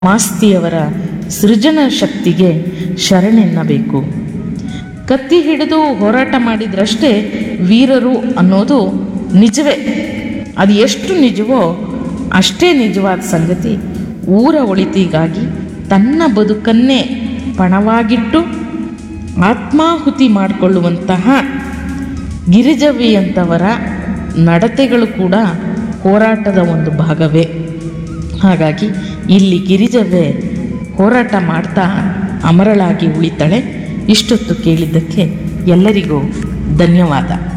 ಮಾಸ್ತಿಯವರ ಸೃಜನ ಶಕ್ತಿಗೆ ಶರಣೆನ್ನಬೇಕು ಕತ್ತಿ ಹಿಡಿದು ಹೋರಾಟ ಮಾಡಿದ್ರಷ್ಟೇ ವೀರರು ಅನ್ನೋದು ನಿಜವೇ ಅದು ಎಷ್ಟು ನಿಜವೋ ಅಷ್ಟೇ ನಿಜವಾದ ಸಂಗತಿ ಊರ ಒಳಿತಿಗಾಗಿ ತನ್ನ ಬದುಕನ್ನೇ ಪಣವಾಗಿಟ್ಟು ಆತ್ಮಾಹುತಿ ಮಾಡಿಕೊಳ್ಳುವಂತಹ ಗಿರಿಜವಿಯಂಥವರ ನಡತೆಗಳು ಕೂಡ ಹೋರಾಟದ ಒಂದು ಭಾಗವೇ ಹಾಗಾಗಿ ಇಲ್ಲಿ ಗಿರಿಜವೇ ಹೋರಾಟ ಮಾಡ್ತಾ ಅಮರಳಾಗಿ ಉಳಿತಾಳೆ ಇಷ್ಟೊತ್ತು ಕೇಳಿದ್ದಕ್ಕೆ ಎಲ್ಲರಿಗೂ ಧನ್ಯವಾದ